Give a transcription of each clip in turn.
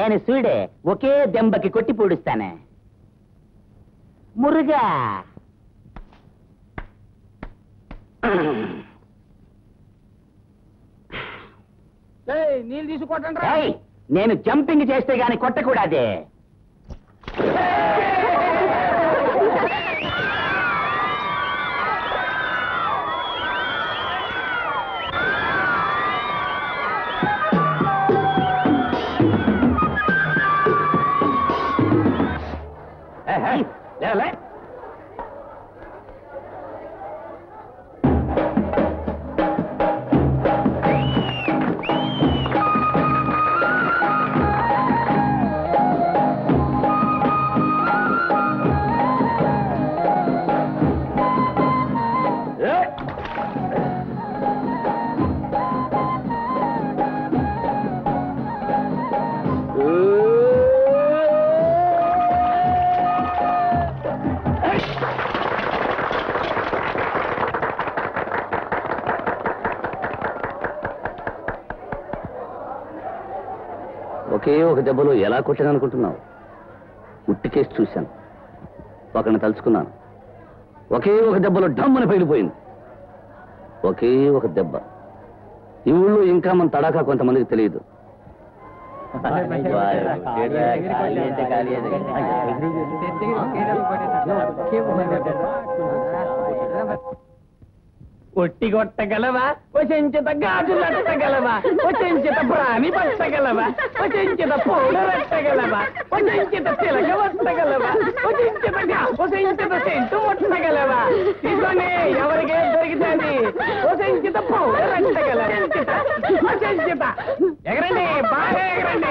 నేను సూడే ఒకే దెంబకి కొట్టి పూడుస్తానే మురుగా నీళ్ళు తీసుకోవటం ఏయ్, నేను జంపింగ్ చేస్తే గాని కొట్టకూడదే ఏయ్, లే, లే. ఏయ్. ఒకే ఒక దెబ్బలో ఎలా కొట్టాననుకుంటున్నావు ఉట్టికేసి చూశాను ఒకరిని తలుచుకున్నాను ఒకే ఒక దెబ్బలో డమ్మని పగిలిపోయింది ఒకే ఒక దెబ్బ ఈ ఊళ్ళో ఇంకా మన తడాకా కొంతమందికి తెలియదు ఒట్టి కొట్టగలవా వశంచిత గాజులట్టగలవా వశంచిత ప్రాణి పట్టగలవా వశంచిత పౌడరట్టగలవా వశంచిత తిలక వట్టగలవా వశంచిత గా- వశంచిత సెంటు ముట్టగలవా తీసుకోండి ఎవరికే దొరికితుంది వశంచిత పౌడర్ అట్టగలవా వశంచిత ఎగరండి బాగా ఎగరండి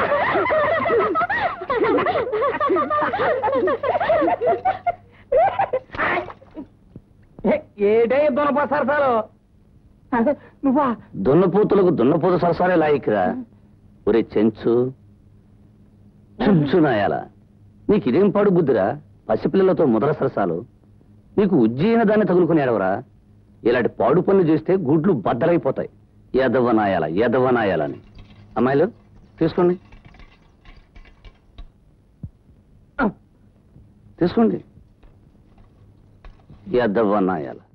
ఏటే దునప సరసాలు నువ్వా దున్నపోతులకు దున్నపోత సరసాలే లాయిక్రా ఒరే చెంచు చెంచు నాయాల నీకు ఇదేం పాడు బుద్ధిరా పసిపిల్లలతో ముదర సరసాలు నీకు ఉజ్జయిన దాన్ని తగులుకుని ఎడవరా ఇలాంటి పాడు పనులు చేస్తే గుడ్లు బద్దలైపోతాయి ఎదవ నాయాల ఎదవ నాయాలని అమ్మాయిలు తీసుకోండి తీసుకోండి ఎదవ నాయాల